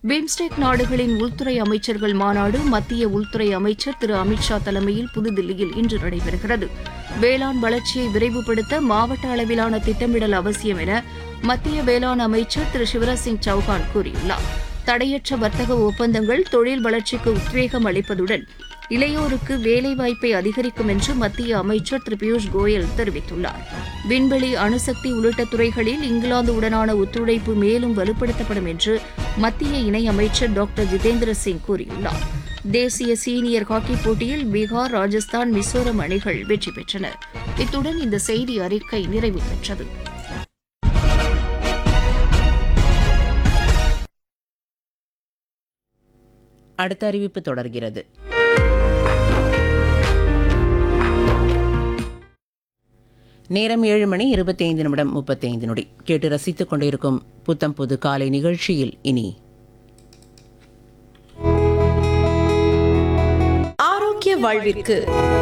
BIMSTEC நாடுகளின் உள்துறை அமைச்சர்கள் மாநாடு மத்திய உள்துறை அமைச்சர் திரு அமித்ஷா தலைமையில் புதுதில்லியில் இன்று நடைபெறுகிறது வேளாண் வளர்ச்சியை விரைவுபடுத்த மாவட்ட அளவிலான திட்டமிடல் அவசியம் என மத்திய வேளாண் அமைச்சர் திரு சிவராஜ் சிங் சௌஹான் கூறியுள்ளார் தடையற்ற வர்த்தக ஒப்பந்தங்கள் தொழில் வளர்ச்சிக்கு உத்வேகம் அளிப்பதுடன் இளையோருக்கு வேலைவாய்ப்பை அதிகரிக்கும் என்று மத்திய அமைச்சர் திரு பியூஷ் கோயல் தெரிவித்துள்ளார் விண்வெளி அணுசக்தி உள்ளிட்ட துறைகளில் இங்கிலாந்துடனான ஒத்துழைப்பு மேலும் வலுப்படுத்தப்படும் என்று மத்திய இணையமைச்சர் டாக்டர் ஜிதேந்திர சிங் கூறியுள்ளார் தேசிய சீனியர் ஹாக்கி போட்டியில் பீகார் ராஜஸ்தான் மிசோரம் அணிகள் வெற்றி பெற்றன இத்துடன் இந்த செய்தி அறிக்கை நிறைவு பெற்றது அடுத்த அறிவிப்பு தொடர்கிறது நேரம் ஏழு மணி இருபத்தி ஐந்து நிமிடம் முப்பத்தி ஐந்து நொடி கேட்டு ரசித்துக் கொண்டிருக்கும் புத்தம் புது காலை நிகழ்ச்சியில் இனி ஆரோக்கிய வாழ்விற்கு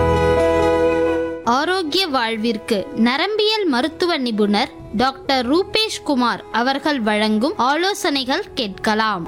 ஆரோக்கிய வாழ்விற்கு நரம்பியல் மருத்துவ நிபுணர் டாக்டர் ரூபேஷ் குமார் அவர்கள் வழங்கும் ஆலோசனைகள் கேட்கலாம்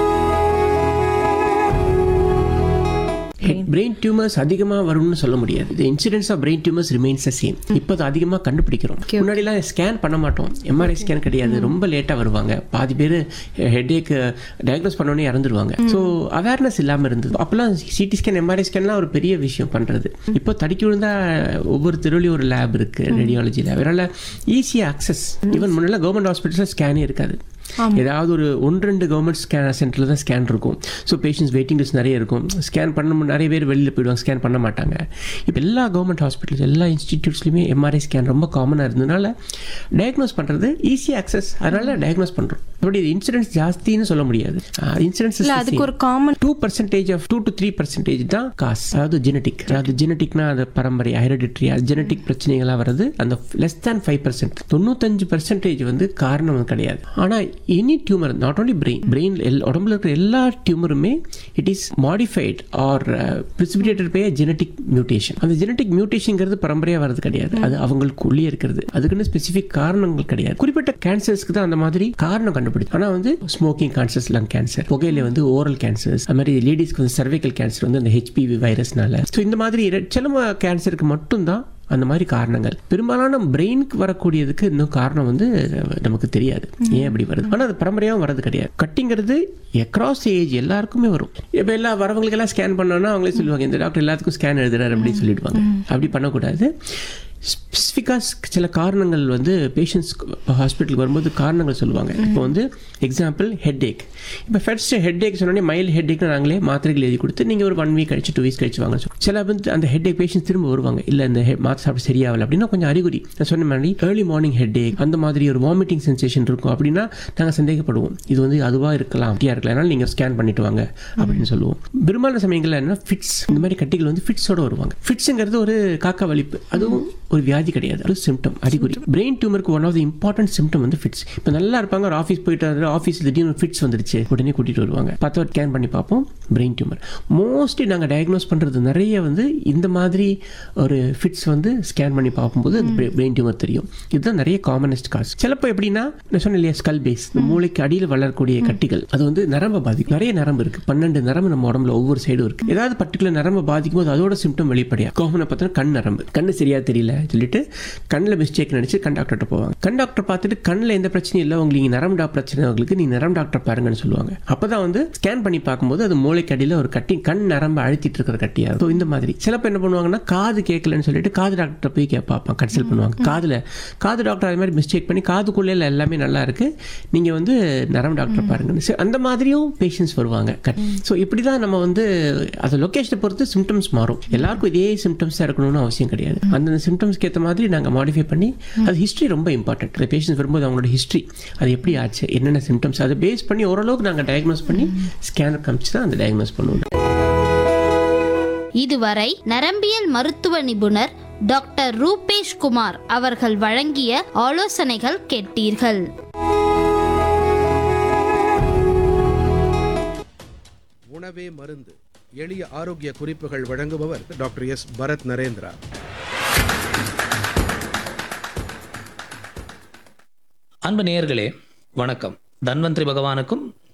பிரெயின் டியூமர்ஸ் அதிகமாக வரும்னு சொல்ல முடியாது இந்த incidence of brain tumours remains the same இப்போ அது அதிகமாக கண்டுபிடிக்கிறோம் முன்னாடிலாம் ஸ்கேன் பண்ண மாட்டோம் எம்ஆர்ஐ ஸ்கேன் கிடையாது ரொம்ப லேட்டாக வருவாங்க பாதி பேர் ஹெட்ஏக் டயக்னோஸ் பண்ணோன்னே இறந்துருவாங்க ஸோ அவேர்னஸ் இல்லாமல் இருந்தது அப்போல்லாம் சிடி ஸ்கேன் எம்ஆர்ஐ ஸ்கேன்லாம் ஒரு பெரிய விஷயம் பண்ணுறது இப்போ தடுக்கி விழுந்தா ஒவ்வொரு தெருவிலையும் ஒரு லேப் இருக்குது ரேடியாலஜி லேப் அதனால் ஈஸியாக அக்சஸ் ஈவன் முன்னெல்லாம் கவர்மெண்ட் ஹாஸ்பிட்டலில் ஸ்கேனே இருக்காது ஏதாவது ஒரு ஒன்று ரெண்டு கவர்மெண்ட் ஸ்கேன் சென்டரில் தான் ஸ்கேன் இருக்கும் ஸோ பேஷண்ட்ஸ் வெயிட்டிங் லிஸ்ட் நிறைய இருக்கும் ஸ்கேன் பண்ண நிறைய பேர் வெளியில் போயிடுவாங்க ஸ்கேன் பண்ண மாட்டாங்க இப்போ எல்லா கவர்மெண்ட் ஹாஸ்பிட்டல்ஸ் எல்லா இன்ஸ்டிடியூட்ஸ்லையுமே எம்ஆர்ஐ ஸ்கேன் ரொம்ப காமனாக இருந்ததுனால டயக்னோஸ் பண்ணுறது ஈஸி அக்சஸ் அதனால டயக்னோஸ் பண்ணுறோம் அப்படி இன்சிடென்ட்ஸ் ஜாஸ்தின்னு சொல்ல முடியாது இன்சிடென்ட்ஸ் இல்ல அதுக்கு ஒரு common two percentage of two to three percentage தான் காசு அதாவது ஜெனட்டிக் அதாவது ஜெனட்டிக்னா அது பரம்பரை ஹெரிடிட்ரி ஜெனட்டிக் பிரச்சனைகளாக வருது அந்த லெஸ் தேன் ஃபைவ் பர்சன்ட் தொண்ணூத்தஞ்சு பர்சன்டேஜ் வந்து காரணம் கிடையாது ஆனால் any tumour not only brain brain உடம்புல இருக்கிற எல்லா டியூமருமே it is modified or precipitated by genetic mutation அந்த ஜெனட்டிக் மியூட்டேஷன்ங்கிறது பரம்பரையாக வர்றது கிடையாது அது அவங்களுக்குள்ளேயே இருக்கிறது அதுக்குன்னு ஸ்பெசிஃபிக் காரணங்கள் கிடையாது குறிப்பிட்ட கேன்சர்ஸ்க்கு தான் அந்த மாதிரி காரணம் கண்டுபிடிச்சு ஆனால் வந்து ஸ்மோக்கிங் கேன்சர்ஸ் லங் கேன்சர் புகையில வந்து ஓரல் கேன்சர்ஸ் அது மாதிரி லேடிஸ்க்கு வந்து சர்வைக்கல் கேன்சர் வந்து அந்த ஹெச்பிவி வைரஸ்னால ஸோ இந்த மாதிரி இர- சில கேன்சருக்கு மட்டும்தான் அந்த மாதிரி காரணங்கள் பெரும்பாலான பிரெயினுக்கு வரக்கூடியதுக்கு இன்னும் காரணம் வந்து நமக்கு தெரியாது ஏன் அப்படி வருது ஆனால் அது பரம்பரையாகவும் வரது கிடையாது கட்டிங்கிறது எக்ராஸ் ஏஜ் எல்லாருக்குமே வரும் இப்போ எல்லா வரவங்களுக்கெல்லாம் ஸ்கேன் பண்ணோன்னா அவங்களே சொல்லுவாங்க இந்த டாக்டர் எல்லாத்துக்கும் ஸ்கேன் எழுதுறாரு அப்படின்னு சொல்லிடுவாங்க அப்படி பண்ணக்கூடாது ஸ்பெசிஃபிக்காக சில காரணங்கள் வந்து பேஷண்ட்ஸ் ஹாஸ்பிட்டலுக்கு வரும்போது காரணங்கள் சொல்லுவாங்க இப்போ வந்து எக்ஸாம்பிள் ஹெட் ஏக் இப்போ ஃபர்ஸ்ட் ஹெட் ஏக் சொன்னோடனே மைல்டு ஹெட் ஏக்னு நாங்களே மாத்திரைகள் எழுதி கொடுத்து நீங்கள் ஒரு ஒன் வீக் கழிச்சு டூ வீக்ஸ் கழிச்சு வாங்க சொல்லுவோம். சில வந்து அந்த ஹெட் ஏக் பேஷண்ட்ஸ் திரும்ப வருவாங்க இல்லை இந்த head- மாத்திரை சாப்பிட்டு சரியாகல அப்படின்னா கொஞ்சம் அறிகுறி நான் சொன்ன மாதிரி ஏர்லி மார்னிங் ஹெட் ஏக் அந்த மாதிரி ஒரு வாமிட்டிங் சென்சேஷன் இருக்கும் அப்படின்னா நாங்கள் சந்தேகப்படுவோம் இது வந்து அதுவாக இருக்கலாம் அப்படியா இருக்கலாம் அதனால நீங்கள் ஸ்கேன் பண்ணிட்டு வாங்க அப்படின்னு சொல்லுவோம் பெரும்பாலான சமயங்களில் என்ன ஃபிட்ஸ் இந்த மாதிரி கட்டிகள் வந்து ஃபிட்ஸோட வருவாங்க ஃபிட்ஸுங்கிறது ஒரு காக்கா வலிப்பு அதுவும் ஒரு வியாதி கிடையாது அது சிம்டம் அறிகுறி பிரெயின் டியூமருக்கு one of the important symptom வந்து ஃபிட்ஸ் இப்போ நல்லா இருப்பாங்க ஒரு ஆஃபீஸ் போயிட்டு ஆஃபீஸ் திடீர்னு ஃபிட்ஸ் வந்துருச்சு உடனே கூட்டிட்டு வருவாங்க பார்த்தா ஸ்கேன் பண்ணி பார்ப்போம் பிரெயின் டியூமர் மோஸ்ட்லி நாங்கள் டயக்னோஸ் பண்ணுறது நிறைய வந்து இந்த மாதிரி ஒரு ஃபிட்ஸ் வந்து ஸ்கேன் பண்ணி பார்க்கும்போது பிரெயின் டியூமர் தெரியும் இதுதான் நிறைய காமனஸ்ட் காஸ் சிலப்போ எப்படின்னா நான் சொன்னேன் இல்லையா ஸ்கல் பேஸ் இந்த மூளைக்கு அடியில் வளரக்கூடிய கட்டிகள் அது வந்து நரம்பை பாதிக்கும் நிறைய நரம்பு இருக்கு பன்னெண்டு நரம்பு நம்ம உடம்புல ஒவ்வொரு சைடும் இருக்கு ஏதாவது பர்டிகுலர் நரம்பை பாதிக்கும் போது அதோட சிம்டம் வெளிப்படையா காமனை பார்த்தா கண் நரம்பு கண்ணு சரியா தெரியல சொல்லிட்டு கண்ணில் மிஸ்டேக் நினைச்சு கண் டாக்டர்கிட்ட போவாங்க கண் டாக்டர் பார்த்துட்டு கண்ணில் எந்த பிரச்சனையும் இல்லை உங்களுக்கு நரம்பு டாக்டர் பிரச்சனை உங்களுக்கு நீ நரம்பு டாக்டர் பாருங்கன்னு சொல்லுவாங்க அப்பதான் வந்து ஸ்கேன் பண்ணி பார்க்கும்போது அது மூளைக்கு அடியில் ஒரு கட்டி கண் நரம்பு அழுத்திட்டு இருக்கிற கட்டியா இருக்கும். So, இந்த மாதிரி சிலப்போ என்ன பண்ணுவாங்கன்னா காது கேட்கலன்னு சொல்லிட்டு காது டாக்டர் போய் கே பார்ப்பான் கன்சல்ட் பண்ணுவாங்க காதுல காது டாக்டர் அது மாதிரி மிஸ்டேக் பண்ணி காதுக்குள்ளே எல்லாமே நல்லா இருக்கு நீங்க வந்து நரம்பு டாக்டர் பாருங்கன்னு So, அந்த மாதிரியும் பேஷண்ட்ஸ் வருவாங்க ஸோ இப்படி தான் நம்ம வந்து அது லொக்கேஷனை பொறுத்து சிம்டம்ஸ் மாறும் எல்லாருக்கும் இதே சிம்டம்ஸ் இருக்கணும்னு அவசியம் கிடையாது அந்தந்த சிம்டம்ஸ்க்கு ஏற்ற மாதிரி நாங்கள் மாடிஃபை பண்ணி அது ஹிஸ்ட்ரி ரொம்ப இம்பார்ட்டன்ட் அந்த பேஷண்ட்ஸ் வரும்போது அவங்களோட ஹிஸ்ட்ரி அது எப்படி ஆச்சு என்னென்ன சிம்டம்ஸ் அதை பேஸ் பண்ணி ஓரளவுக்கு நாங்கள் டயக்னோஸ் பண்ணி ஸ்கேனர் காமிச்சு தான் அந்த டயக்னோஸ் பண்ணுவோம் இதுவரை நரம்பியல் மருத்துவ நிபுணர் டாக்டர் ரூபேஷ் குமார் அவர்கள் வழங்கிய ஆலோசனைகள் கேட்டீர்கள் உணவே மருந்து எளிய ஆரோக்கிய குறிப்புகள் வழங்குபவர் டாக்டர் எஸ் பரத் நரேந்திரா அன்பு நேயர்களே வணக்கம் தன்வந்திரி பகவானுக்கும்